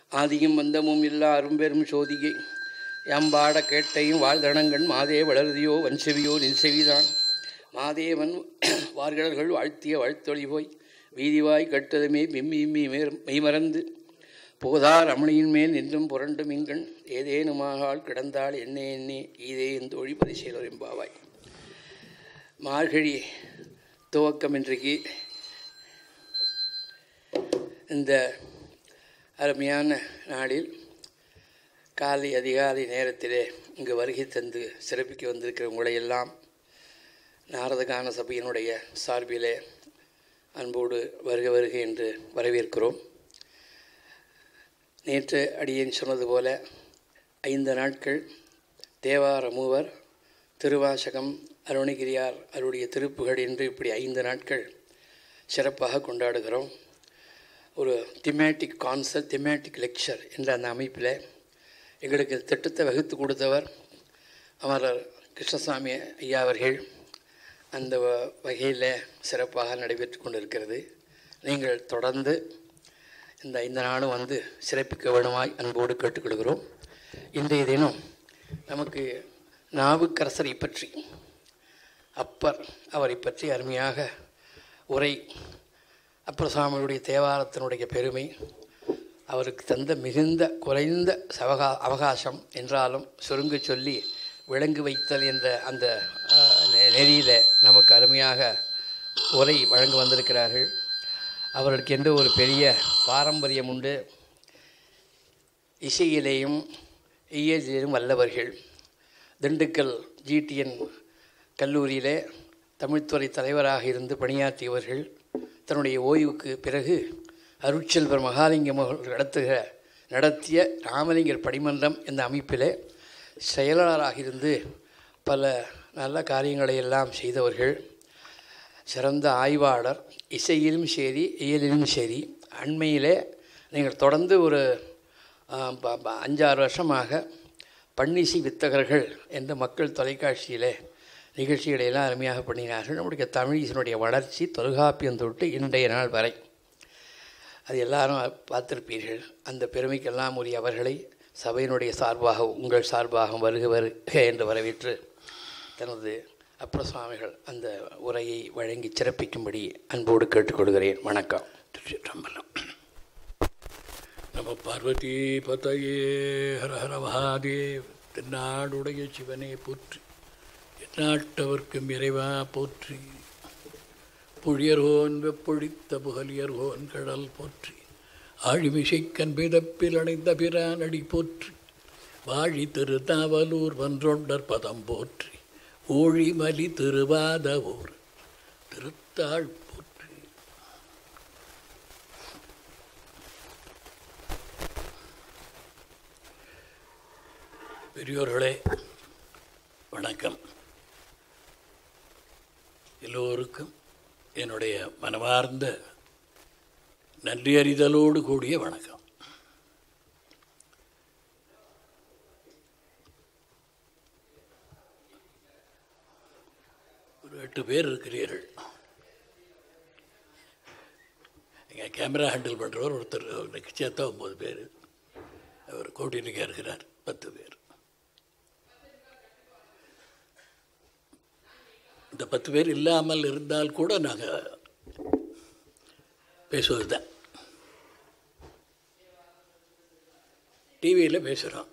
ஆதியும் வந்தமும் இல்லா அரும்பெரும் சோதியை யாம்பாட கேட்டையும் வாழ்தனங்கண் மாதே வளருதியோ வன்செவியோ நின்செவிதான் மாதேவன் வார்கடல்கள் வாழ்த்திய வாழ்த்தொழி போய் வீதிவாய் கட்டதுமே விம்மி விம்மி மேர்- மெய்மறந்து போதார் ரமணியின் மேல் நின்றும் புரண்டு மிங்கண் ஏதேனுமாகால் கிடந்தாள் என்னே என்னே ஈதே எந்தோழி பரிசீலர் எம்பாவாய் மார்கழி துவக்கம் இன்றைக்கு இந்த அருமையான நாளில் காலை அதிகாலை நேரத்திலே இங்கு வருகை தந்து சிறப்பிக்க வந்திருக்கிற உங்களை எல்லாம் நாரதகான சபையினுடைய சார்பிலே அன்போடு வருக வருக என்று வரவேற்கிறோம் நேற்று அடியேன் சொன்னது போல ஐந்து நாட்கள் தேவார மூவர் திருவாசகம் அருணகிரியார் அவருடைய திருப்புகழ் என்று இப்படி ஐந்து நாட்கள் சிறப்பாக கொண்டாடுகிறோம் ஒரு திமேட்டிக் கான்செப்ட் திமேட்டிக் லெக்சர் என்ற அந்த அமைப்பில் எங்களுக்கு திட்டத்தை வகுத்து கொடுத்தவர் அமரர் கிருஷ்ணசாமி ஐயா அவர்கள் அந்த வ- வகையில் சிறப்பாக நடைபெற்று கொண்டிருக்கிறது நீங்கள் தொடர்ந்து இந்த ஐந்து நாளும் வந்து சிறப்பிக்க வேணுமாய் அன்போடு கேட்டுக்கொள்கிறோம் இன்றைய தினம் நமக்கு நாவுக்கரசரை பற்றி அப்பர் அவரை பற்றி அருமையாக உரை அப்பர் சுவாமியுடைய தேவாரத்தினுடைய பெருமை அவருக்கு தந்த மிகுந்த குறைந்த சவகா அவகாசம் என்றாலும் சுருங்க சொல்லி விளங்கு வைத்தல் என்ற அந்த அஹ், நெ- நெறியில நமக்கு அருமையாக உரை வழங்க வந்திருக்கிறார்கள் அவர்களுக்கு என்று ஒரு பெரிய பாரம்பரியம் உண்டு இசையிலேயும் இயலிலும் வல்லவர்கள் திண்டுக்கல் ஜிடிஎன் கல்லூரியிலே தமிழ்துறை தலைவராக இருந்து பணியாற்றியவர்கள் தன்னுடைய ஓய்வுக்கு பிறகு அருட்செல்வர் மகாலிங்கம் அவர்கள் நடத்துகிற நடத்திய ராமலிங்கர் படிமன்றம் என்ற அமைப்பிலே செயலாளராக இருந்து பல நல்ல காரியங்களை எல்லாம் செய்தவர்கள் சிறந்த ஆய்வாளர் இசையிலும் சரி இயலிலும் சரி அண்மையிலே நீங்கள் தொடர்ந்து ஒரு ஆ, ப- ப- அஞ்சாறு வருஷமாக பன்னிசி வித்தகர்கள் என்ற மக்கள் தொலைக்காட்சியிலே நிகழ்ச்சிகளை எல்லாம் அருமையாக பண்ணினார்கள் நம்முடைய தமிழிசனுடைய வளர்ச்சி தொல்காப்பியம் தொட்டு இன்றைய நாள் வரை அது எல்லாரும் பார்த்திருப்பீர்கள் அந்த பெருமைக்கெல்லாம் உரிய அவர்களை சபையினுடைய சார்பாக உங்கள் சார்பாக வருக வருக என்று வரவேற்று தனது அப்பர் சுவாமிகள் அந்த உரையை வழங்கி சிறப்பிக்கும்படி அன்போடு கேட்டுக்கொள்கிறேன் வணக்கம் திருச்சிற்றம்பலம் நம பார்வதி பதையே ஹர ஹர மகாதேவ் தென்னாடுடைய சிவனே போற்றி எந்நாட்டவர்க்கும் இறைவா போற்றி புழியர்கோன் வெப்பொழித்த புகலியர்கோன் கடல் போற்றி ஆழிமிசைக்கண் பிதப்பில் அணைந்த பிரானடி போற்றி வாழி திருத்தாவலூர் வன்றொண்டர் பதம் போற்றி ஊழிமலி திருவாதவூர் திருத்தாள் போற்றி பெரியோர்களே வணக்கம் எல்லோருக்கும் என்னுடைய மனமார்ந்த நன்றியறிதலோடு கூடிய வணக்கம் ஒரு எட்டு பேர் இருக்கிறீர்கள் எங்கள் கேமரா ஹேண்டில் பண்ணுறவர் ஒருத்தர் அவருக்கு சேர்த்தா ஒம்பது பேர் அவர் கோட்டினுக்கே இருக்கிறார் பத்து பேர் இந்த பத்து பேர் இல்லாமல் இருந்தால் கூட நாங்கள் பேசுவது தான் டிவியில் பேசுகிறோம்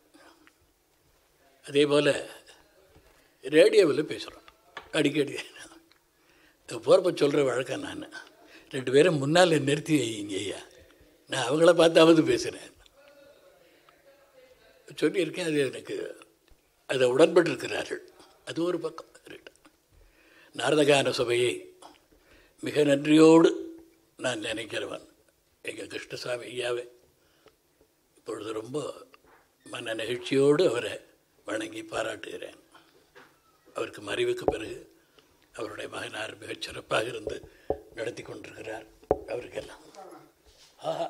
அதே போல் ரேடியோவில் பேசுகிறோம் அடிக்கடி போகிறப்ப சொல்கிற வழக்கம் நான் ரெண்டு பேரும் முன்னால் நிறுத்தி வைங்க ஐயா நான் அவங்கள பார்த்தாவது பேசுகிறேன் சொல்லியிருக்கேன் அது எனக்கு அதை உடன்பட்டிருக்கிறார்கள் அது ஒரு பக்கம் இருக்கட்டும். நாரதகான சபையை மிக நன்றியோடு நான் நினைக்கிறவன் எங்கள் கிருஷ்ணசாமி ஐயாவை இப்பொழுது ரொம்ப மன நெகிழ்ச்சியோடு அவரை வணங்கி பாராட்டுகிறேன் அவருக்கு மறைவுக்கு பிறகு அவருடைய மகனார் மிகச் சிறப்பாக இருந்து நடத்தி கொண்டிருக்கிறார் அவருக்கெல்லாம் ஆஹா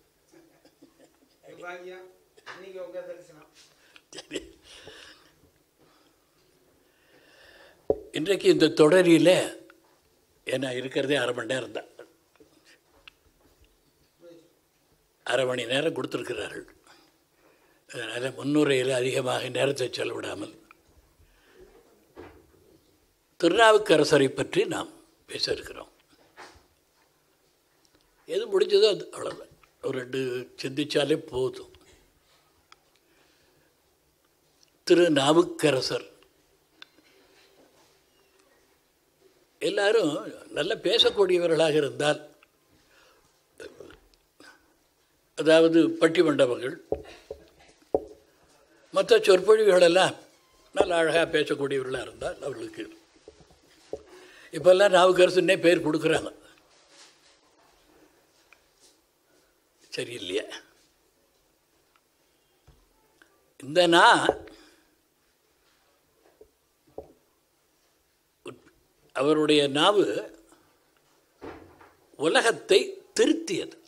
ಭಾಗ್ಯ ನಿನಗೆ ಯೋಗ ದರ್ಶನ சரி இன்றைக்கு இந்த தொடரில் ஏன்னா இருக்கிறதே அரை மணி நேரம் தான் அரை மணி நேரம் கொடுத்துருக்கிறார்கள் அதனால் முன்னுரையில் அதிகமாக நேரத்தை செலவிடாமல் திருநாவுக்கரசரை பற்றி நாம் பேச இருக்கிறோம் எது முடிஞ்சதோ அது அவ்வளோதான் ஒரு ரெண்டு சிந்திச்சாலே போதும் திரு நாவுக்கரசர் எல்லாரும் நல்ல பேசக்கூடியவர்களாக இருந்தால் அதாவது பட்டி மண்டபங்கள் மற்ற சொற்பொழிவுகளெல்லாம் நல்ல அழகாக பேசக்கூடியவர்களாக இருந்தால் அவர்களுக்கு இப்போல்லாம் நாவுக்கரசுன்னே பேர் கொடுக்குறாங்க சரியில்லையா இந்த நான் அவருடைய நாவு உலகத்தை திருத்தியது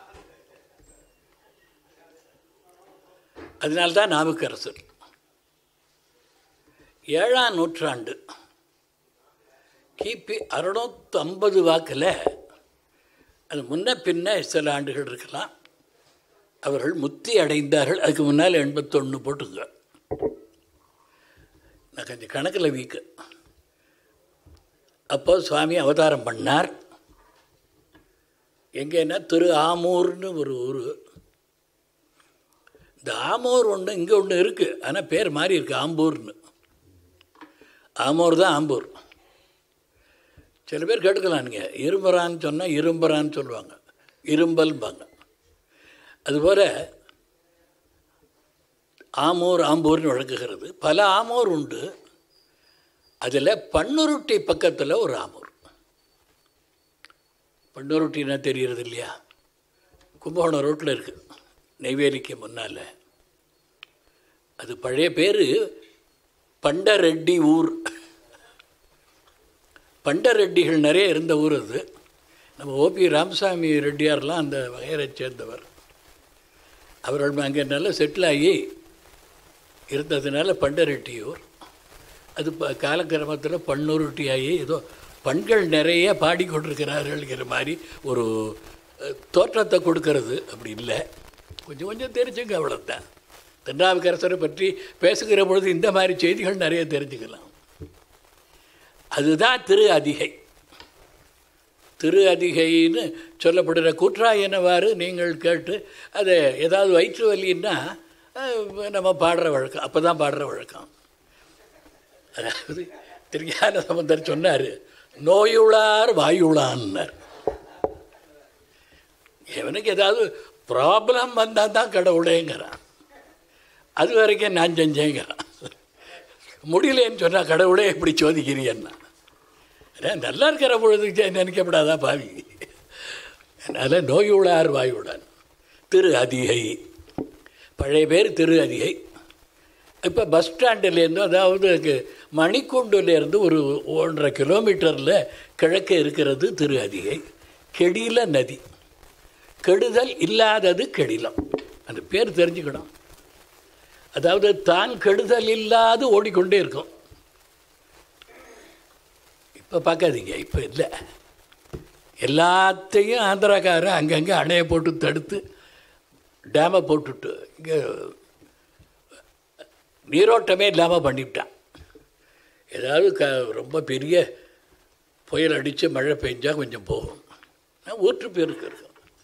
அதனால்தான் நாவுக்கரசர் ஏழாம் நூற்றாண்டு கிபி அறுநூத்தி ஐம்பது வாக்கில் அது முன்ன பின்ன சில ஆண்டுகள் இருக்கலாம் அவர்கள் முத்தி அடைந்தார்கள் அதுக்கு முன்னால் எண்பத்தொன்று போட்டுங்க நான் கொஞ்சம் கணக்கில் வீக்கு அப்போ சுவாமி அவதாரம் பண்ணார் எங்கேன்னா திரு ஆமூர்னு ஒரு ஊர் இந்த ஆமூர் ஒன்று இங்கே ஒன்று இருக்குது ஆனால் பேர் மாறி இருக்கு ஆம்பூர்னு ஆமூர் தான் ஆம்பூர் சில பேர் கேட்டுக்கலாம் நீங்கள் இரும்புறான்னு சொன்னால் இரும்புறான்னு சொல்லுவாங்க இரும்பல்பாங்க அதுபோல் ஆமூர் ஆம்பூர்னு வழங்குகிறது பல ஆமூர் உண்டு அதில் பன்னுருட்டி பக்கத்தில் ஒரு ஆமூர் பன்னுருட்டினா தெரிகிறது இல்லையா கும்பகோணம் ரோட்டில் இருக்குது நெய்வேலிக்கு முன்னால் அது பழைய பேர் பண்டரெட்டி ஊர் பண்டரெட்டிகள் நிறைய இருந்த ஊர் அது நம்ம ஓபி ராமசாமி ரெட்டியார்லாம் அந்த வகையரைச் சேர்ந்தவர் அவர்கள் அங்கே நல்லா செட்டில் ஆகி இருந்ததுனால பண்டரெட்டியூர் அது ப காலக்கிரமத்தில் பன்னுருட்டி ஆகி ஏதோ பண்கள் நிறைய பாடிக்கொண்டிருக்கிறார்கள்ங்கிற மாதிரி ஒரு அஹ், தோற்றத்தை கொடுக்கறது அப்படி இல்லை கொஞ்சம் கொஞ்சம் தெரிஞ்சுங்க அவ்வளோதான் திருநாவுக்கரசரை பற்றி பேசுகிற பொழுது இந்த மாதிரி செய்திகள் நிறைய தெரிஞ்சுக்கலாம் அதுதான் திரு அதிகை திரு அதிகைன்னு சொல்லப்படுகிற கூற்றாயினவாறு நீங்கள் கேட்டு அதை ஏதாவது வயிற்று வலின்னா அஹ், நம்ம பாடுற வழக்கம் அப்போ தான் பாடுற வழக்கம் அதாவது திருஞான சம்பந்தர் சொன்னார் நோயுளார் வாயுளான்னார் இவனுக்கு ஏதாவது ப்ராப்ளம் வந்தால் தான் கடவுளேங்கிறான் அது வரைக்கும் நான் செஞ்சேங்கிறான் முடியலேன்னு சொன்னால் கடவுளே எப்படி சோதிக்கிறீன்னா அதான் நல்லா இருக்கிற பொழுதுக்கு நினைக்கப்படாதா பாவி அதனால் நோயுளார் வாயுளான் திரு அதிகை பழைய பேர் திரு அதிகை இப்போ பஸ் ஸ்டாண்டுலேருந்து அதாவது கு- மணிக்கூண்டுலேருந்து ஒரு ஒன்றரை கிலோமீட்டரில் கிழக்கு இருக்கிறது திரு அதிகை கெடில நதி கெடுதல் இல்லாதது கெடிலம் அந்த பேர் தெரிஞ்சுக்கணும் அதாவது தான் கெடுதல் இல்லாது ஓடிக்கொண்டே இருக்கும் இப்போ பார்க்காதீங்க இப்போ இல்லை எல்லாத்தையும் ஆந்திராக்காரன் அங்கங்கே அணையை போட்டு தடுத்து டேமை போட்டுட்டு இங்கே நீரோட்டமே இல்லாமல் பண்ணிவிட்டான் ஏதாவது க ரொம்ப பெரிய புயல் அடித்து மழை பெஞ்சா கொஞ்சம் போகும் நான் ஊற்று பேருக்கு இருக்கும்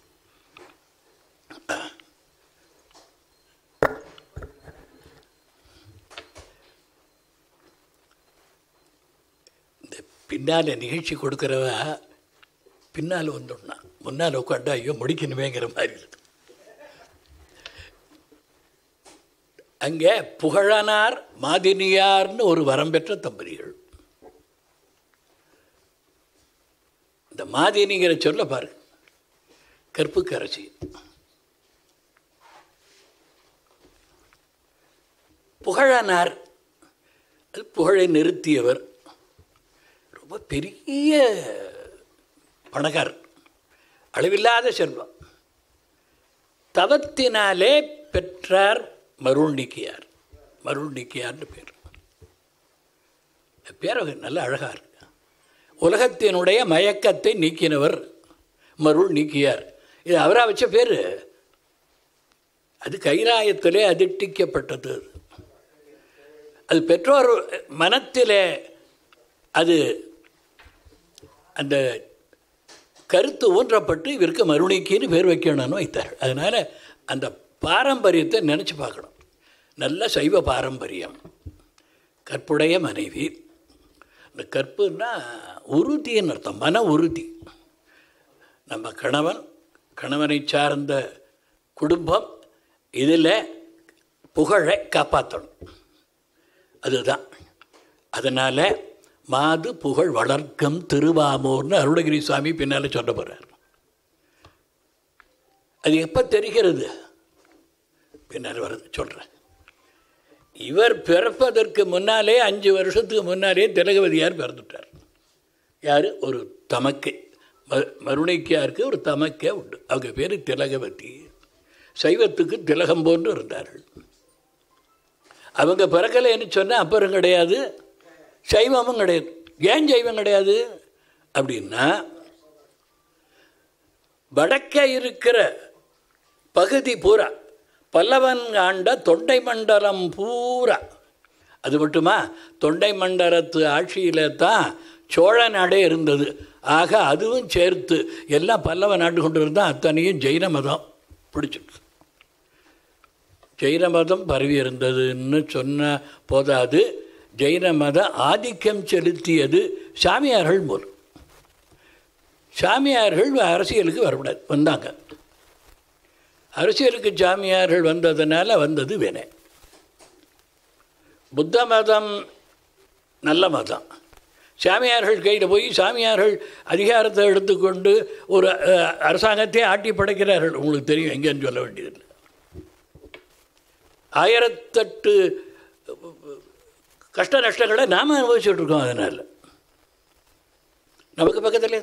இந்த பின்னால் நிகழ்ச்சி கொடுக்குறவ பின்னால் வந்துடனா முன்னால் உட்காண்டா ஐயோ முடிக்கணுமேங்கிற மாதிரி இருக்கு அங்கே புகழனார் மாதினியார்னு ஒரு வரம் பெற்ற தம்பதிகள் இந்த மாதினிங்கிற சொல்ல பாரு கற்புக்கரசி புகழனார் அது புகழை நிறுத்தியவர் ரொம்ப பெரிய பணக்கார் அளவில்லாத செல்வம் தவத்தினாலே பெற்றார் மருள் நீக்கியார் மருள் நீக்கியார்னு பேர் இந்த பேர் நல்ல அழகாக இருக்கு உலகத்தினுடைய மயக்கத்தை நீக்கினவர் மருள் நீக்கியார் இது அவராக வச்ச பேர் அது கைலாயத்திலே அதிர்ஷ்டிக்கப்பட்டது அது. அது பெற்றோர் மனத்திலே அது அந்த கருத்து ஊன்றப்பட்டு இவருக்கு மருணிக்கின்னு பேர் வைக்கணும்னு வைத்தார் அதனால் அந்த பாரம்பரியத்தை நினச்சி பார்க்கணும் நல்ல சைவ பாரம்பரியம் கற்புடைய மனைவி இந்த கற்புன்னா உறுதின்னு அர்த்தம் மன உறுதி நம்ம கணவன் கணவனை சார்ந்த குடும்பம் இதில் புகழை காப்பாற்றணும் அதுதான் அதனால் மாது புகழ் வளர்க்கம் திருவாமூர்னு அருணகிரி சுவாமி பின்னால் சொல்ல போகிறார் அது எப்போ தெரிகிறது பின்னால் வருது சொல்கிறேன் இவர் பிறப்பதற்கு முன்னாலே அஞ்சு வருஷத்துக்கு முன்னாலே திலகவதியார் பிறந்துட்டார் யார் ஒரு தமக்கை ம மருணைக்கியாருக்கு ஒரு தமக்கை உண்டு அவங்க பேர் திலகவதி சைவத்துக்கு திலகம் போன்று இருந்தார்கள் அவங்க பிறக்கலைன்னு சொன்னால் அப்புறம் கிடையாது சைவமும் கிடையாது ஏன் சைவம் கிடையாது அப்படின்னா வடக்கே இருக்கிற பகுதி பூரா பல்லவன் ஆண்ட தொண்டை மண்டலம் பூரா அது மட்டுமா தொண்டை மண்டலத்து ஆட்சியில் தான் சோழ நாடே இருந்தது ஆக அதுவும் சேர்த்து எல்லாம் பல்லவ நாட்டு கொண்டு இருந்தால் அத்தனையும் ஜெயின மதம் பிடிச்சிட்டு ஜெயின மதம் பரவி இருந்ததுன்னு சொன்ன போதாது ஜெயின மத ஆதிக்கம் செலுத்தியது சாமியார்கள் மூலம் சாமியார்கள் அரசியலுக்கு வரக்கூடாது வந்தாங்க அரசியலுக்கு சாமியார்கள் வந்ததுனால வந்தது வினை புத்த மதம் நல்ல மதம் சாமியார்கள் கையில் போய் சாமியார்கள் அதிகாரத்தை எடுத்துக்கொண்டு ஒரு அஹ், அரசாங்கத்தையே ஆட்டி படைக்கிறார்கள் உங்களுக்கு தெரியும் எங்கேன்னு சொல்ல வேண்டியதில்லை ஆயிரத்தெட்டு கஷ்ட நஷ்டங்களை நாம் அனுபவிச்சுட்டு இருக்கோம் அதனால் நமக்கு பக்கத்தில்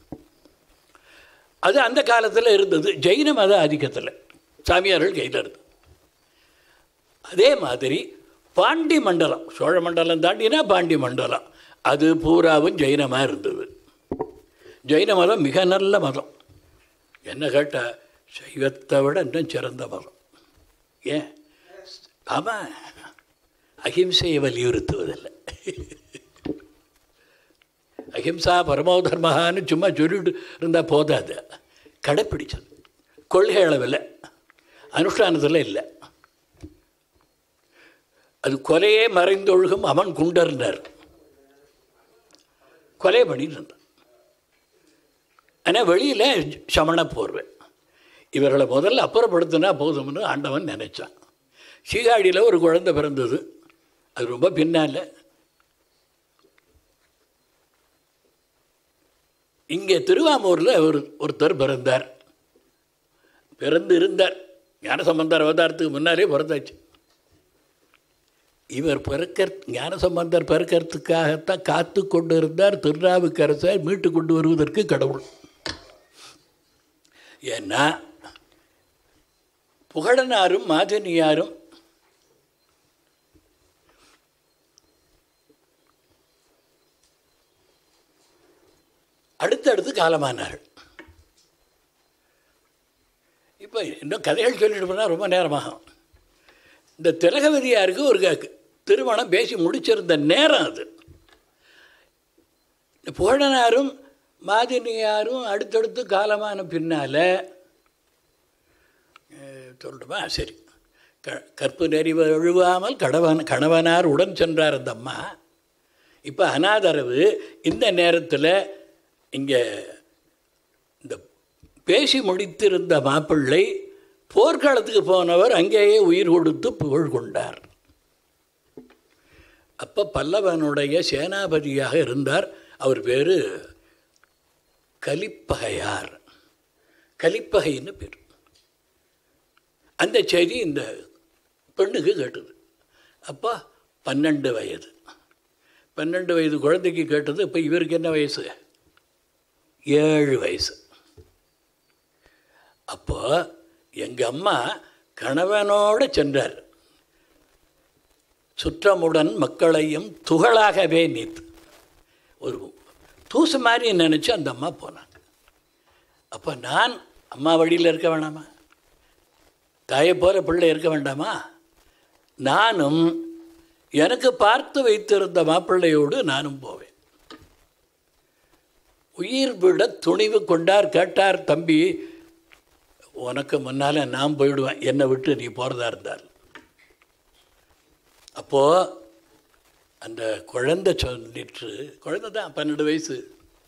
அது அந்த காலத்தில் இருந்தது ஜெயின மத ஆதிக்கத்தில் சாமியார்கள் கையில் இருந்தது அதே மாதிரி பாண்டி மண்டலம் சோழ மண்டலம் தாண்டினா பாண்டி மண்டலம் அது பூராவும் ஜெயினமாக இருந்தது ஜெயின மதம் மிக நல்ல மதம் என்ன கேட்டால் சைவத்தை விட இன்னும் சிறந்த மதம் ஏன் ஆமாம் அகிம்சையை வலியுறுத்துவதில்லை அஹிம்சா பரமோ தர்மஹான்னு சும்மா சொல்லிட்டு இருந்தால் போதாது கடைப்பிடிச்சது கொள்கை அளவில் அனுஷ்டானத்தில் இல்லை அது கொலையே மறைந்தொழுகும் அவன் குண்டர்னார் கொலை பண்ணிட்டு இருந்தான் ஆனால் வெளியில் சமண போர்வை இவர்களை முதல்ல அப்புறப்படுத்தினா போதும்னு ஆண்டவன் நினைச்சான் சீகாடியில் ஒரு குழந்தை பிறந்தது அது ரொம்ப பின்னால் இங்கே திருவாமூரில் ஒரு ஒருத்தர் பிறந்தார் பிறந்து இருந்தார் ஞானசம்பந்தர் அவதாரத்துக்கு முன்னாலே பிறந்தாச்சு இவர் பிறக்க ஞானசம்பந்தர் பிறக்கிறதுக்காகத்தான் காத்து கொண்டு இருந்தார் திருநாவுக்கரசர் மீட்டு கொண்டு வருவதற்கு கடவுள் ஏன்னா புகழனாரும் மாதனியாரும் அடுத்தடுத்து காலமானார்கள் இப்போ இன்னும் கதைகள் சொல்லிட்டு போனால் ரொம்ப நேரமாகும் இந்த திலகவதியாருக்கு ஒரு க- திருமணம் பேசி முடிச்சிருந்த நேரம் அது இந்த புகழனாரும் மாதினியாரும் அடுத்தடுத்து காலமான பின்னால் சொல்லட்டுமா சரி க கற்பு நெறி வழுவாமல் கடவன் கணவனார் உடன் சென்றார் அந்த அம்மா இப்போ அனாதரவு இந்த நேரத்தில் இங்கே இந்த பேசி முடித்திருந்த மாப்பிள்ளை போர்க்களத்துக்கு போனவர் அங்கேயே உயிர் கொடுத்து புகழ் கொண்டார் அப்போ பல்லவனுடைய சேனாபதியாக இருந்தார் அவர் பேர் கலிப்பகையார் கலிப்பகைன்னு பேர் அந்த செய்தி இந்த பெண்ணுக்கு கேட்டது அப்போ பன்னெண்டு வயது பன்னெண்டு வயது குழந்தைக்கு கேட்டது இப்போ இவருக்கு என்ன வயசு ஏழு வயசு அப்போ எங்கள் அம்மா கணவனோடு சென்றார் சுற்றமுடன் மக்களையும் துகளாகவே நீத்து ஒரு தூசு மாதிரி நினச்சி அந்த அம்மா போனாங்க அப்போ நான் அம்மா வழியில் இருக்க வேணாமா தாயை போல பிள்ளை இருக்க வேண்டாமா நானும் எனக்கு பார்த்து வைத்திருந்த மாப்பிள்ளையோடு நானும் போவேன் உயிர் விட துணிவு கொண்டார் கேட்டார் தம்பி உனக்கு முன்னால் நான் போயிடுவேன் என்னை விட்டு நீ போகிறதா இருந்தால் அப்போது அந்த குழந்தை சொல்லிட்டு குழந்தை தான் பன்னெண்டு வயசு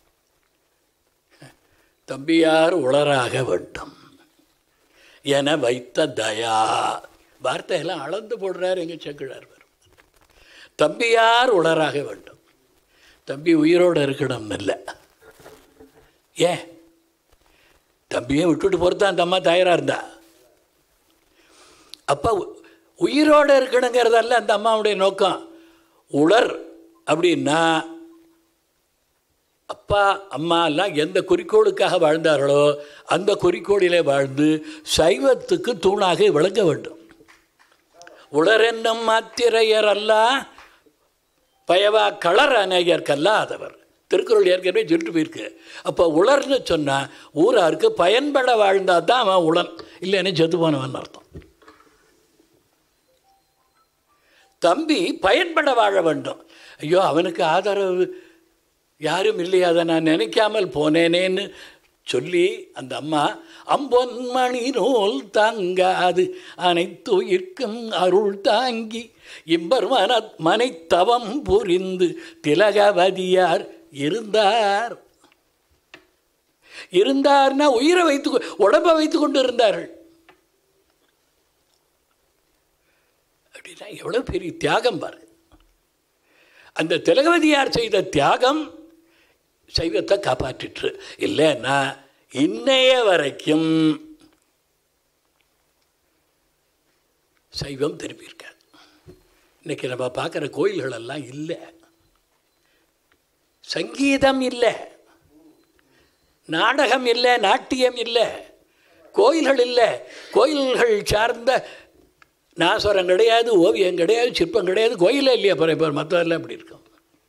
தம்பியார் உளராக வேண்டும் என வைத்த தயா வார்த்தையெல்லாம் அளந்து போடுறார் எங்கள் செக்கிழார் வரும் தம்பியார் உளராக வேண்டும் தம்பி உயிரோடு இருக்கணும்னு இல்லை ஏன் தம்பியை விட்டுட்டு போகிறது அந்த அம்மா தயாராக இருந்தா அப்போ உயிரோடு இருக்கணுங்கிறதல்ல அந்த அம்மாவுடைய நோக்கம் உலர் அப்படின்னா அப்பா அம்மா எல்லாம் எந்த குறிக்கோளுக்காக வாழ்ந்தார்களோ அந்த குறிக்கோளிலே வாழ்ந்து சைவத்துக்கு தூணாக விளங்க வேண்டும் உளரென்னும் மாத்திரையர் அல்ல பயவா களர் அநேகர்க்கல்லாதவர் திருக்குறள் ஏற்கனவே சொல்லிட்டு போயிருக்கு அப்போ உலர்னு சொன்னால் ஊராருக்கு பயன்பட வாழ்ந்தா தான் அவன் உளன் இல்லைன்னு செத்து போனவன் அர்த்தம் தம்பி பயன்பட வாழ வேண்டும் ஐயோ அவனுக்கு ஆதரவு யாரும் இல்லையா அதை நான் நினைக்காமல் போனேனேன்னு சொல்லி அந்த அம்மா அம்பொன்மணி நூல் தாங்காது அனைத்து உயிர்க்கும் அருள் தாங்கி இம்பர் மன மனைத்தவம் புரிந்து திலகவதியார் இருந்தார் இருந்தார்னா உயிரை வைத்து உடம்பை வைத்து கொண்டு இருந்தார்கள் அப்படின்னா எவ்வளோ பெரிய தியாகம் பாரு அந்த திலகவதியார் செய்த தியாகம் சைவத்தை காப்பாற்றிற்று இல்லைன்னா இன்னைய வரைக்கும் சைவம் திரும்பியிருக்காது இன்னைக்கு நம்ம பார்க்குற கோயில்கள் எல்லாம் இல்லை சங்கீதம் இல்லை நாடகம் இல்லை நாட்டியம் இல்லை கோயில்கள் இல்லை கோயில்கள் சார்ந்த நாசுரம் கிடையாது ஓவியம் கிடையாது சிற்பம் கிடையாது கோயிலே இல்லையா அப்புறம் இப்போ மற்றதெல்லாம் இப்படி இருக்கும்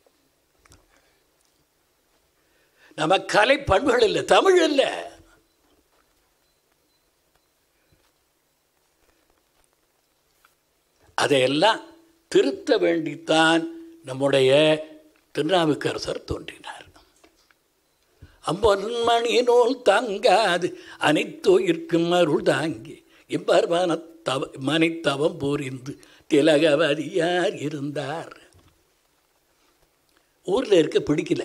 நம்ம கலை பண்புகள் இல்லை தமிழ் இல்லை அதையெல்லாம் திருத்த வேண்டித்தான் நம்முடைய திருநாவுக்கரசர் தோன்றினார் அம்பொன்மணி நூல் தாங்காது அனைத்து இருக்கும் அருள் தாங்கி இவ்வாறு மனத்தவ மனைத்தவம் புரிந்து திலகவதியார் இருந்தார் ஊரில் இருக்க பிடிக்கல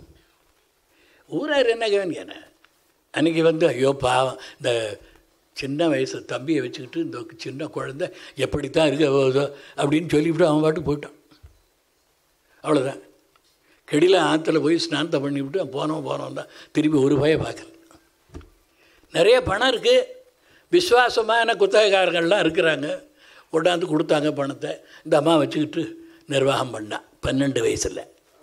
ஊரார் என்ன கவனியான அன்றைக்கி வந்து ஐயோ பாவம் இந்த சின்ன வயசு தம்பியை வச்சுக்கிட்டு இந்த சின்ன குழந்தை எப்படித்தான் இருக்க போதோ அப்படின்னு சொல்லிவிட்டு அவன் பாட்டு போயிட்டான் அவ்வளோதான் கெடியில் ஆற்றுல போய் ஸ்நானத்தை பண்ணிவிட்டு போனோம் போனோம் தான் திரும்பி ஒரு பய பார்க்கல நிறைய பணம் இருக்குது விசுவாசமான குத்தகைக்காரங்கள்லாம் இருக்கிறாங்க கொண்டாந்து கொடுத்தாங்க பணத்தை இந்த அம்மா வச்சுக்கிட்டு நிர்வாகம் பண்ணான் பன்னெண்டு வயசில்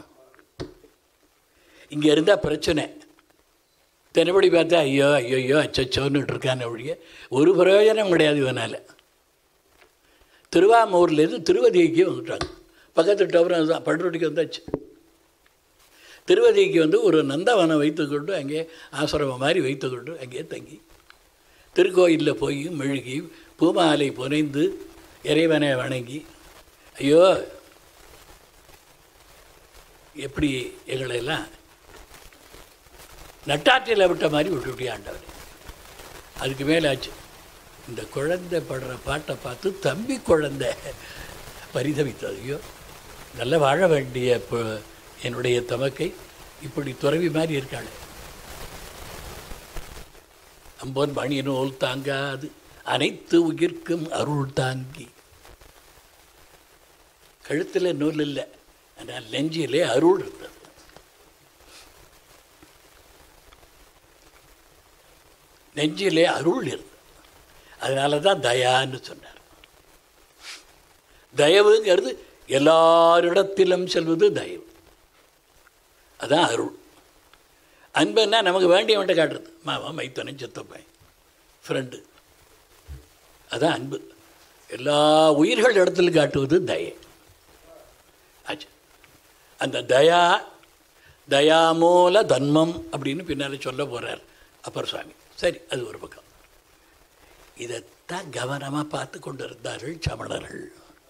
இங்கே இருந்தால் பிரச்சனை தினப்படி பார்த்தா ஐயோ ஐயோ ஐயோ அச்சச்சோன்னுட்டு இருக்கான்னு ஒழிய ஒரு பிரயோஜனம் கிடையாது இவனால் திருவாமூர்லேருந்து திருவதிக்கு வந்துட்டாங்க பக்கத்து டவரம் தான் பண்ருட்டிக்கு வந்தாச்சு திருவதிக்கு வந்து ஒரு நந்தவனம் வைத்துக்கொண்டு அங்கே ஆசிரமம் மாதிரி வைத்துக்கொண்டு அங்கேயே தங்கி திருக்கோயிலில் போய் மெழுகி பூமாலை புனைந்து இறைவனை வணங்கி ஐயோ எப்படி எங்களையெல்லாம் நட்டாற்றில் விட்ட மாதிரி விட்டுவிட்டே ஆண்டவர் அதுக்கு மேலே ஆச்சு இந்த குழந்தை படுற பாட்டை பார்த்து தம்பி குழந்தை பரிதவித்தது ஐயோ நல்ல வாழ வேண்டிய இப்போ என்னுடைய தமக்கை இப்படி துறவி மாதிரி இருக்காள் அம்பன் மணி நூல் தாங்காது அனைத்து உயிர்க்கும் அருள் தாங்கி கழுத்தில் நூல் இல்லை ஆனால் நெஞ்சிலே அருள் இருந்தது நெஞ்சிலே அருள் இருந்தது அதனால தான் தயான்னு சொன்னார் தயவுங்கிறது எல்லாரிடத்திலும் செல்வது தயவு அதான் அருள் அன்புன்னா நமக்கு வேண்டியவன்ட்ட காட்டுறது மாமா மைத்தனை சித்தப்பன் ஃப்ரெண்டு அதான் அன்பு எல்லா உயிர்கள் இடத்துல காட்டுவது தயை ஆச்சு அந்த தயா தயாமூல தன்மம் அப்படின்னு பின்னால் சொல்ல போகிறார் அப்பர் சுவாமி சரி அது ஒரு பக்கம் இதை அதைத்தான் கவனமாக பார்த்து கொண்டு இருந்தார்கள் சமணர்கள்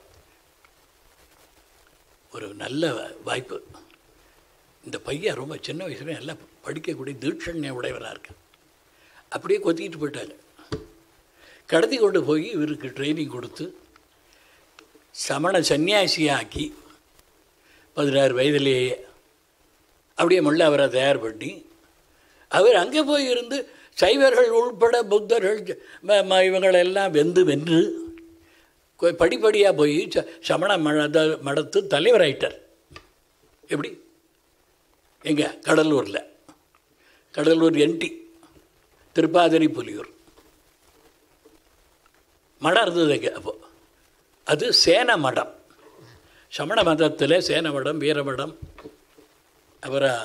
ஒரு நல்ல வாய்ப்பு இந்த பையன் ரொம்ப சின்ன வயசுல நல்லா படிக்கக்கூடிய தீட்சண்ய உடையவராக இருக்கு அப்படியே கொத்திக்கிட்டு போயிட்டாங்க கடத்தி கொண்டு போய் இவருக்கு ட்ரைனிங் கொடுத்து சமண சன்னியாசியாக்கி பதினாறு வயதிலேயே அப்படியே முள்ள அவரை தயார் பண்ணி அவர் அங்கே போய் இருந்து சைவர்கள் உள்பட புத்தர்கள் ம- ம- இவங்களெல்லாம் வெந்து வென்று கொ- படிப்படியாக போய் ச- சமண மத மடத்து தலைவராயிட்டார் எப்படி எங்க கடலூரில் கடலூர் என்டி திருப்பாதிரி புலியூர் மடம் இருந்தது அங்கே அப்போ அது சேன மடம் சமண மதத்தில் சேன மடம் வீர மடம் அப்புறம்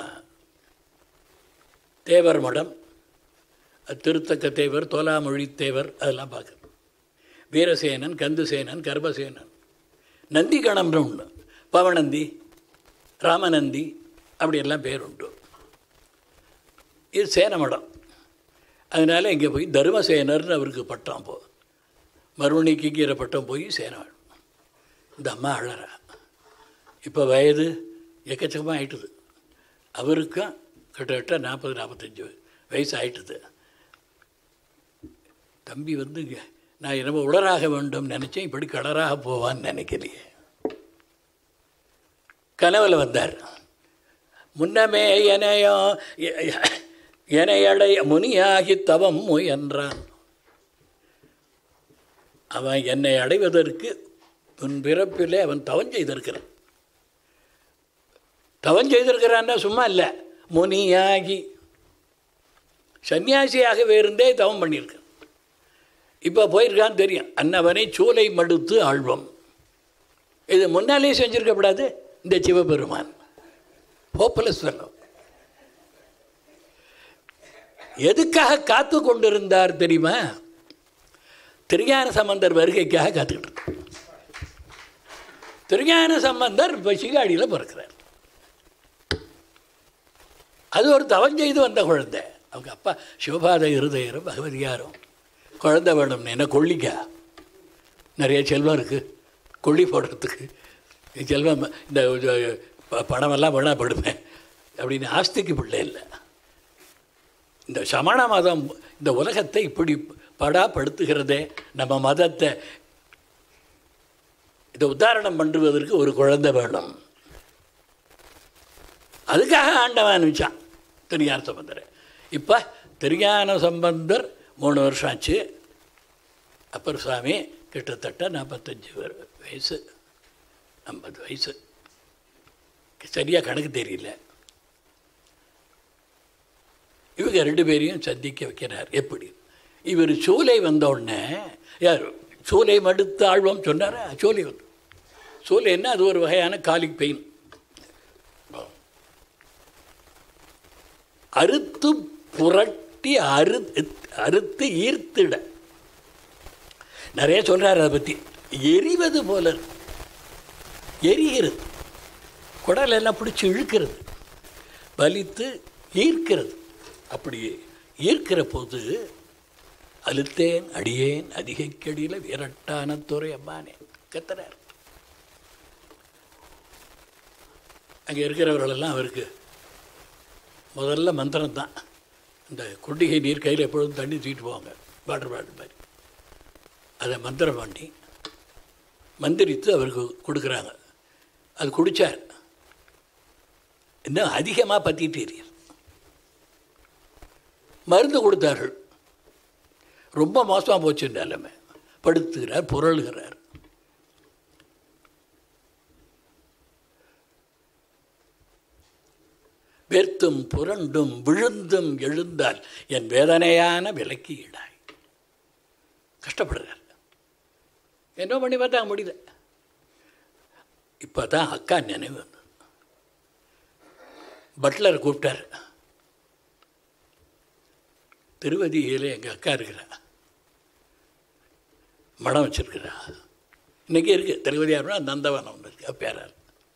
தேவர் மடம் அது திருத்தக்க தேவர் தோலாமொழி தேவர் அதெல்லாம் பார்க்குறோம் வீரசேனன் கந்துசேனன் கர்பசேனன் நந்தி கணம்னு ஒன்று பவனந்தி ராமநந்தி அப்படியெல்லாம் பேர் உண்டு இது சேன மடம் அதனால் இங்கே போய் தர்மசேனர்னு அவருக்கு பட்டம் போ மறுமணிக்குங்கிற பட்டம் போய் சேனம் இந்த அம்மா அழறா இப்போ வயது எக்கச்சக்கமாக ஆயிட்டுது அவருக்கும் கிட்டத்தட்ட நாற்பது நாற்பத்தஞ்சு வயசு ஆயிட்டுது தம்பி வந்து இங்க, நான் என்னமோ உடராக வேண்டும் நினச்சேன் இப்படி கடராக போவான்னு நினைக்கலையே கனவுல வந்தார் முன்னமே எனையோ எனையடை முனியாகி தவம் என்றான் அவன் என்னை அடைவதற்கு முன் பிறப்பிலே அவன் தவம் செய்திருக்கிறான் தவம் செய்திருக்கிறான்னா சும்மா இல்லை முனியாகி சன்னியாசியாகவே இருந்தே தவம் பண்ணியிருக்கான் இப்போ போயிருக்கான்னு தெரியும் அன்னவனை சூலை மடுத்து ஆழ்வம் இது முன்னாலே செஞ்சிருக்கப்படாது இந்த சிவபெருமான் ஹோப்லெஸ் fellow எதுக்காக காத்து கொண்டிருந்தார் தெரியுமா திருஞான சம்பந்தர் வருகைக்காக காத்துக்கிட்டு இருந்தார். திருஞான சம்பந்தர் இப்போ சிகாடியில் பிறக்கிறார் அது ஒரு தவம் செய்து வந்த குழந்தை அவங்க அப்பா சிவபாத இருதயரும் பகவதியாரும் குழந்தை வேணும்னு என்ன கொல்லிக்கா நிறைய செல்வம் இருக்குது கொல்லி போடுறதுக்கு இந்த செல்வம் இந்த ப- பணமெல்லாம் வேணாப்படுமே அப்படின்னு ஆஸ்திக்கு பிள்ளை இல்லை இந்த சமண மதம் இந்த உலகத்தை இப்படி படாப்படுத்துகிறதே நம்ம மதத்தை இதை உத்தாரணம் பண்ணுவதற்கு ஒரு குழந்தை வேணும் அதுக்காக ஆண்டவன் அனுப்பிச்சான் திருஞான சம்பந்தரை இப்போ திருஞான சம்பந்தர் மூணு வருஷம் ஆச்சு அப்பர் சுவாமி கிட்டத்தட்ட நாற்பத்தஞ்சு வரு- வயசு ஐம்பது வயசு சரியாக கணக்கு தெரியல இவங்க ரெண்டு பேரையும் சந்திக்க வைக்கிறார் எப்படி இவர் சூலை வந்த உடனே யார் சூலை மடுத்து ஆழ்வம் சொன்னாரா சூலை வந்து சூலைன்னா அது ஒரு வகையான காலிக் பெயின் அறுத்து புரட்டி அறு அறுத்து ஈர்த்திட நிறைய சொல்கிறார் அதை பற்றி எரிவது போல இருக்கு. எரிகிறது குடல் எல்லாம் பிடிச்சி இழுக்கிறது வலித்து ஈர்க்கிறது அப்படி ஈர்க்கிற போது அழுத்தேன் அடியேன் அதிகைக்கடியில் விரட்டான துறை அம்மானே கத்துறார் அங்கே இருக்கிறவர்களெல்லாம் அவருக்கு முதல்ல மந்திரம் தான் இந்த குண்டிகை நீர் கையில் எப்பொழுதும் தண்ணி தூக்கிட்டு போவாங்க வாட்டர் பாட்டில் மாதிரி அதை மந்திரம் பண்ணி மந்திரித்து அவருக்கு கொடுக்குறாங்க அது குடித்தார் இன்னும் அதிகமாக பற்றிட்டு எரியுது மருந்து கொடுத்தார்கள் ரொம்ப மோசமாக போச்சு நிலைமை படுத்துகிறார் புரளுகிறார் வெர்த்தும் புரண்டும் விழுந்தும் எழுந்தால் என் வேதனையான விலைக்கு ஈடாய் கஷ்டப்படுறார் என்ன பண்ணி பார்த்தா முடியல இப்போ தான் அக்கா நினைவு வந்தது பட்லர் கூப்பிட்டார் திருவதியில் எங்கள் அக்கா இருக்கிறா மடம் வச்சிருக்கிறா இன்றைக்கி இருக்குது திருவதியார்னா நந்தவனம் ஒன்று இருக்குது பேரார்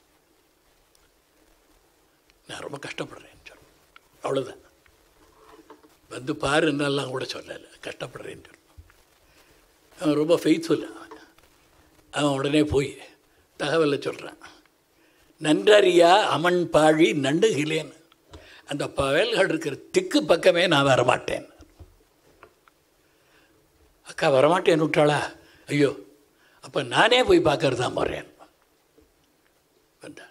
நான் ரொம்ப கஷ்டப்படுறேன்னு சொல்ல அவ்வளோதான் வந்து பாருன்னெல்லாம் கூட சொல்லலை கஷ்டப்படுறேன்னு சொல்ல அவன் ரொம்ப ஃபெய்த்ஃபுல் அவன் உடனே போய் தகவலை சொல்கிறான் நன்றறியா அமன் பாழி நண்டுகிலேன் அந்த பயல்கள் இருக்கிற திக்கு பக்கமே நான் வரமாட்டேன் அக்கா வரமாட்டேன்னு விட்டாளா ஐயோ அப்போ நானே போய் பார்க்கறது தான் போகிறேன் வந்தா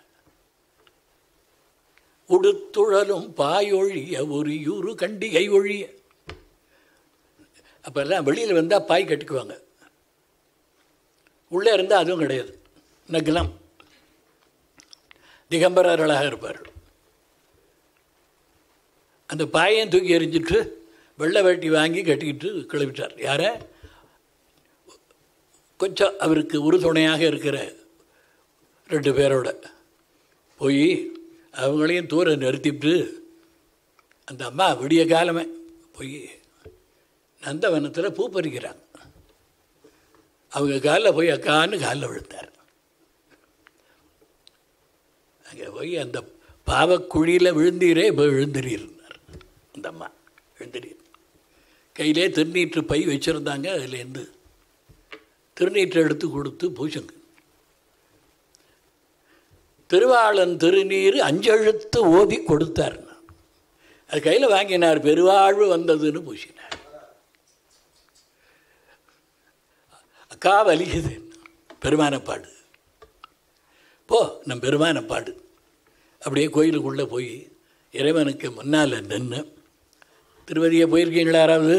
உடுத்துழலும் பாயொழிய ஒரு யூரு கண்டிகை ஒழிய அப்போல்லாம் வெளியில் வந்தால் பாய் கட்டிக்குவாங்க உள்ளே இருந்தால் அதுவும் கிடையாது நகலம் திகம்பரர்களாக இருப்பார்கள் அந்த பாயையும் தூக்கி எறிஞ்சிட்டு வெள்ளை வேட்டி வாங்கி கட்டிக்கிட்டு கிளம்பிட்டார் யாரை கொஞ்சம் அவருக்கு உறுதுணையாக இருக்கிற ரெண்டு பேரோட போய் அவங்களையும் தூர நிறுத்திட்டு அந்த அம்மா விடிய காலமே போய் நந்தவனத்தில் பூ பறிக்கிறாங்க அவங்க காலில் போய் அக்கான்னு காலில் விழுந்தார் அங்கே போய் அந்த பாவக்குழியில் விழுந்தீரே இப்போ விழுந்துறீர்னார் அந்த அம்மா விழுந்துறீர் கையிலே திருநீற்று பை வச்சுருந்தாங்க அதுலேருந்து திருநீற்று எடுத்து கொடுத்து பூசுங்க திருவாளன் திருநீர் அஞ்செழுத்து ஓதி கொடுத்தார் அது கையில் வாங்கினார் பெருவாழ்வு வந்ததுன்னு பூசினார் அக்கா வலிக்குது பெருமான பாடு போ நம் பெருமான பாடு அப்படியே கோயிலுக்குள்ளே போய் இறைவனுக்கு முன்னால் நின்று திருவதியை போயிருக்கீங்களா யாராவது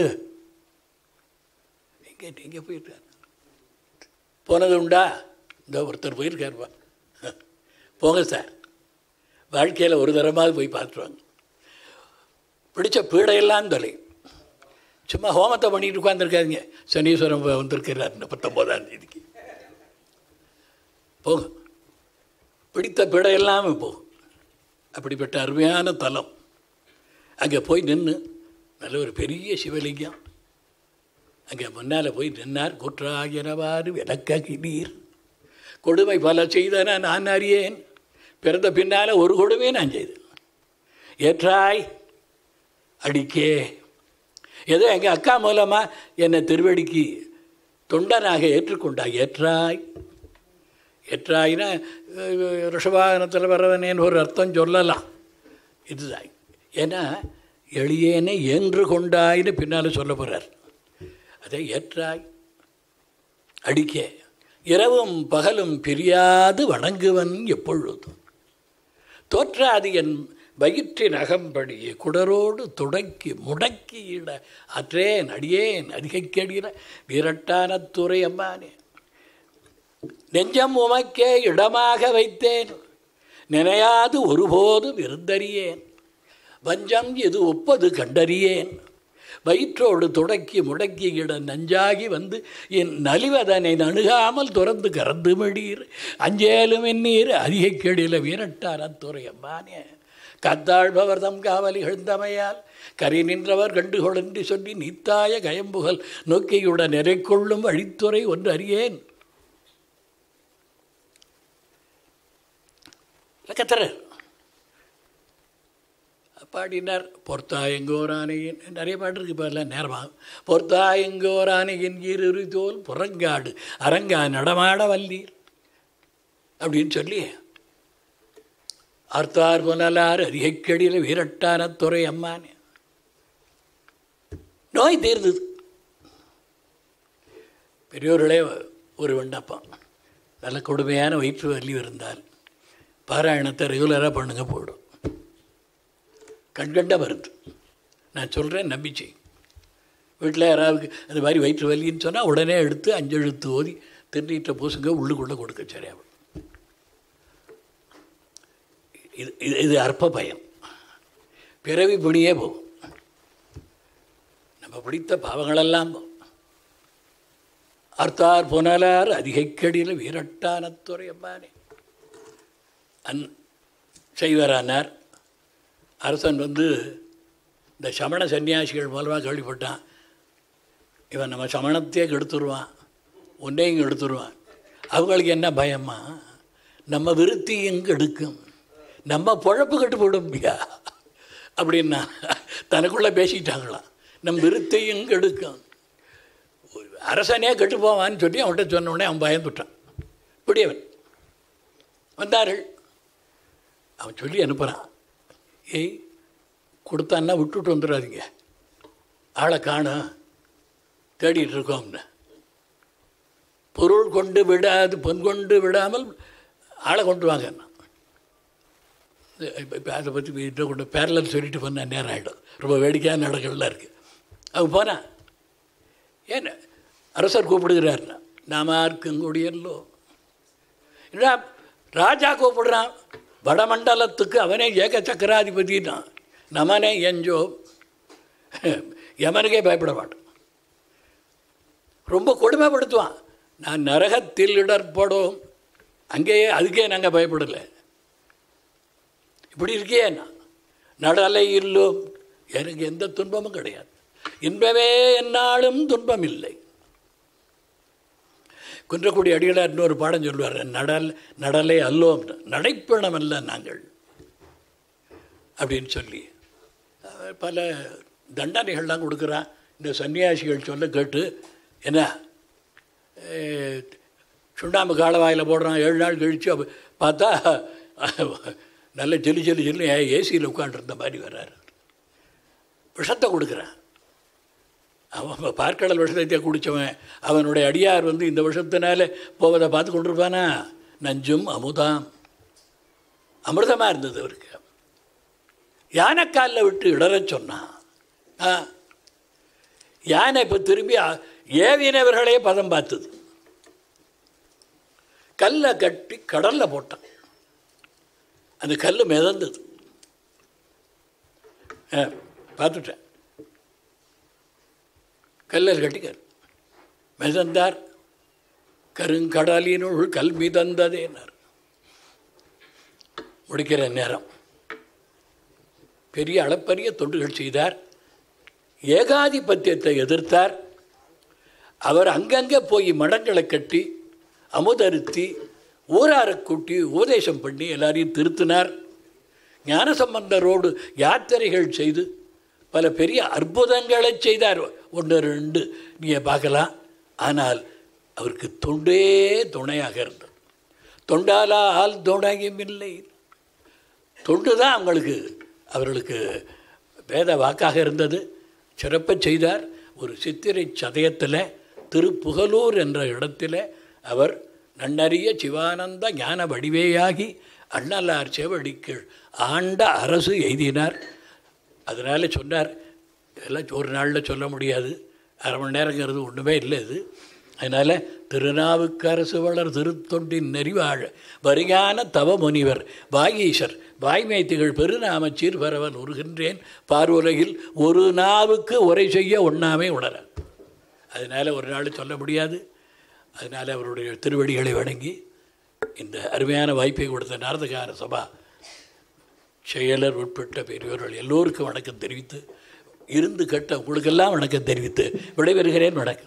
எங்கே நீங்கள் போயிருக்காரு போனது உண்டா இந்த ஒருத்தர் போயிருக்காருப்பா போங்க சார் வாழ்க்கையில் ஒரு தரமாவது போய் பார்த்துருவாங்க பிடிச்ச பீடையெல்லாம் தொலை சும்மா ஹோமத்தை பண்ணிட்டு உட்காந்துருக்காதீங்க சனீஸ்வரம் வந்திருக்கிறார் இந்த பத்தொம்போதாம் தேதிக்கு போங்க பிடித்த பீடையெல்லாம் போகும் அப்படிப்பட்ட அருமையான தலம் அங்கே போய் நின்று நல்ல ஒரு பெரிய சிவலிங்கம் அங்கே முன்னால் போய் நின்னார் குற்றாயினவாறு விளக்ககினீர் கொடுமை பல செய்தன நான் அறியேன் பிறந்த பின்னால் ஒரு கொடுமை நான் செய்தேன் ஏற்றாய் அடிக்கே ஏதோ எங்கள் அக்கா மூலமாக என்னை திருவடிக்கு தொண்டனாக ஏற்றுக்கொண்டாய் ஏற்றாய் ஏற்றாயினா ரிஷபாகனத்தில் வர்றவனேன்னு ஒரு அர்த்தம் சொல்லலாம் இதுதான் ஏன்னா எளியேனை ஏன்று கொண்டாயின்னு பின்னால் சொல்ல போகிறார் அதை ஏற்றாய் அடிக்க இரவும் பகலும் பிரியாது வணங்குவன் எப்பொழுதும் தோற்றாது என் வயிற்றின் அகம்படியே குடரோடு துடக்கி முடக்கியிட அற்றேன் அடியேன் அதிகைக்கடியில வீரட்டான துறை அம்மானே நெஞ்சம் உமக்கே இடமாக வைத்தேன் நினையாது ஒருபோதும் இருந்தறியேன் வஞ்சம் இது ஒப்பது கண்டறியேன் வயிற்றோடு தொடக்கி முடக்கி இட நஞ்சாகி வந்து என் நலிவதனை நணுகாமல் துறந்து கறந்து மடீர் அஞ்சேலும் எண்ணீர் அதிக கெடில வீரட்டான துறையம்மானே கத்தாழ்பவர் தம் காவலி எழுந்தமையால் கரை நின்றவர் கண்டுகொளென்று சொல்லி நீத்தாய கயம்புகழ் நோக்கியுட நிறைக்கொள்ளும் வழித்துறை ஒன்று அறியேன் கத்துறார் பாடினார் பொர்த்தாயங்கோரானையின் நிறைய பாட்டு இருக்கு இப்போ எல்லாம் நேரமாக பொர்த்தாயங்கோரானையின் இரு தோல் புறங்காடு அரங்கா நடமாட வல்லீர் அப்படின்னு சொல்லி ஆர்த்தார் புனலார் அரிகைக்கடியில் வீரட்டான துறை அம்மானே நோய் தீர்ந்தது பெரியோர்களே ஒரு விண்ணப்பம் நல்ல கொடுமையான வயிற்று வலி இருந்தால் பாராயணத்தை ரெகுலராக பண்ணுங்க போடும் கண்கண்ட மருந்து நான் சொல்கிறேன் நம்பிச்சை வீட்டில் யாராவது அந்த மாதிரி வயிற்று வலின்னு சொன்னால் உடனே எடுத்து அஞ்செழுத்து ஓதி திருநீற்றை பூசுங்க உள்ளுக்குள்ளே கொடுக்க சரியாகும் இது இது இது அற்ப பயம் பிறவி பிணியே போகும் நம்ம பிடித்த பாவங்களெல்லாம் போகும் அர்த்தார் புனலார் அதிகைக்கடியில் வீரட்டானத்துறை அம்மானே அன் செய்வரானார் அரசன் வந்து இந்த சமண சன்னியாசிகள் மூலமாக கேள்விப்பட்டான் இவன் நம்ம சமணத்தையே கெடுத்துருவான் உன்னையும் கெடுத்துருவான் அவங்களுக்கு என்ன பயமா நம்ம விருத்தியும் கெடுக்கும் நம்ம பொழப்பு கெட்டு போடும் ஐயா அப்படின்னா தனக்குள்ளே பேசிட்டாங்களாம் நம் விருத்தையும் கெடுக்கும் அரசனே கெட்டு போவான்னு சொல்லி அவன்கிட்ட சொன்ன உடனே அவன் பயந்துட்டான் பிடியவன் வந்தார்கள் அவன் சொல்லி அனுப்புகிறான் ஏய் கொடுத்தான்னா விட்டுட்டு வந்துடாதீங்க ஆளை காணும் தேடிட்டு இருக்கோம்னு பொருள் கொண்டு விடாது பொன் கொண்டு விடாமல் ஆளை கொண்டு வாங்க இப்போ இப்போ அதை பற்றி வீட்டில் கொண்டு பேரலர் சொல்லிட்டு போனால் நேரம் ஆகிடும் ரொம்ப வேடிக்கையான நடக்கெல்லாம் இருக்குது அவன் போனான் ஏன் அரசர் கூப்பிடுகிறாருன்னா நாம இருக்குங்குடியல்லோ இல்லை ராஜா கூப்பிடுறான் வடமண்டலத்துக்கு அவனே ஏக சக்கராதிபதினான் நமனே எஞ்சோ யமனுக்கே பயப்பட மாட்டான் ரொம்ப கொடுமைப்படுத்துவான் நான் நரகத்தில் இடர்படும் அங்கேயே அதுக்கே நாங்கள் பயப்படலை இப்படி இருக்கே நான் நடலை இல்லோம் எனக்கு எந்த துன்பமும் கிடையாது இன்பமே என்னாலும் துன்பம் இல்லை குன்றக்குடி அடிகளார் இன்னொரு பாடம் சொல்லுவார் நடல் நடலை அல்லோம் நடைப்பணம் அல்ல நாங்கள் அப்படின்னு சொல்லி அவர் பல தண்டனைகள்லாம் கொடுக்குறான் இந்த சன்னியாசிகள் சொல்ல கேட்டு என்ன அஹ், சுண்ணாம்பு காலவாயில் போடுறான் ஏழு நாள் கழித்து அப்ப பார்த்தா நல்ல ஜெல்லி ஜெல்லி ஜெல்லி ஏசியில் உட்காண்டிருந்த மாதிரி வர்றாரு விஷத்தை கொடுக்குறான் அவன் பார்க்கடல் விஷத்தை குடித்தவன் அவனுடைய அடியார் வந்து இந்த விஷத்தினால போவதை பார்த்து கொண்டிருப்பானா நஞ்சும் அமுதாம் அமிர்தமாக இருந்தது அவருக்கு யானைக்காலில் விட்டு இடறச் சொன்னான் ஆ யானை இப்போ திரும்பி அ- ஏவினவர்களே பதம் பார்த்தது கல்லை கட்டி கடலில் போட்டான் அந்த கல் மிதந்தது ஆ, பார்த்துட்டேன் கல்லர் கட்டிக்கார் மிதந்தார் கருங்கடலினுள் கல் மிதந்ததேனார் முடிக்கிற நேரம் பெரிய அளப்பரிய தொண்டுகள் செய்தார் ஏகாதிபத்தியத்தை எதிர்த்தார் அவர் அங்கங்கே போய் மடங்களை கட்டி அமுதறுத்தி ஊராரை கூட்டி உபதேசம் பண்ணி எல்லாரையும் திருத்தினார் ஞானசம்பந்தரோடு யாத்திரைகள் செய்து பல பெரிய அற்புதங்களை செய்தார் ஒன்று ரெண்டு நீங்கள் பார்க்கலாம் ஆனால் அவருக்கு தொண்டே துணையாக இருந்தது தொண்டாலால் துணையும் இல்லை தொண்டு தான் அவங்களுக்கு அவர்களுக்கு வேத வாக்காக இருந்தது சிறப்ப செய்தார் ஒரு சித்திரை சதயத்தில் திருப்புகலூர் என்ற இடத்துல அவர் நன்னறிய சிவானந்த ஞான வடிவேயாகி அண்ணலார் செவடிக்கு ஆண்ட அரசு எய்தினார் அதனால் சொன்னார் இதெல்லாம் ஒரு நாளில் சொல்ல முடியாது அரை மணி நேரங்கிறது ஒன்றுமே இல்லை இது அதனால் திருநாவுக்கரசு வளர் திருத்தொண்டின் நெறிவாழ வரியான தவ முனிவர் வாகீசர் வாய்மை திகழ் பெருநாம சீர்பரவல் உருகின்றேன் பார்வுலகில் ஒரு நாவுக்கு உரை செய்ய ஒண்ணாமே உணர அதனால் ஒரு நாள் சொல்ல முடியாது அதனால் அவருடைய திருவடிகளை வணங்கி இந்த அருமையான வாய்ப்பை கொடுத்த நாரதகார சபா செயலர் உட்பட்ட பெரியவர்கள் எல்லோருக்கும் வணக்கம் தெரிவித்து இருந்து கேட்ட உங்களுக்கெல்லாம் வணக்கம் தெரிவித்து விடைபெறுகிறேன் வணக்கம்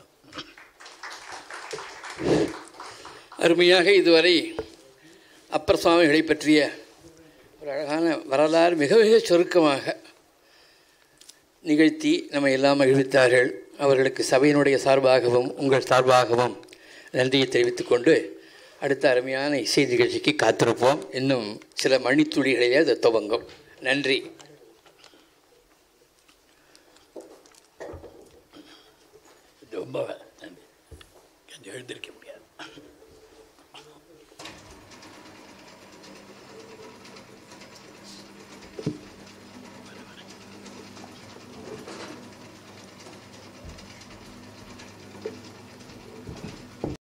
அருமையாக இதுவரை அப்பர் சுவாமிகளை பற்றிய ஒரு அழகான வரலாறு மிக மிக சுருக்கமாக நிகழ்த்தி நம்ம எல்லாம் மகிழ்வித்தார்கள் அவர்களுக்கு சபையினுடைய சார்பாகவும் உங்கள் சார்பாகவும் நன்றியை தெரிவித்துக்கொண்டு அடுத்த அருமையான இசை நிகழ்ச்சிக்கு காத்திருப்போம் இன்னும் சில மணித்துளிகளிலே அது துவங்கும் நன்றி ரொம்ப நன்றி கொஞ்சம் எழுந்திருக்க முடியாது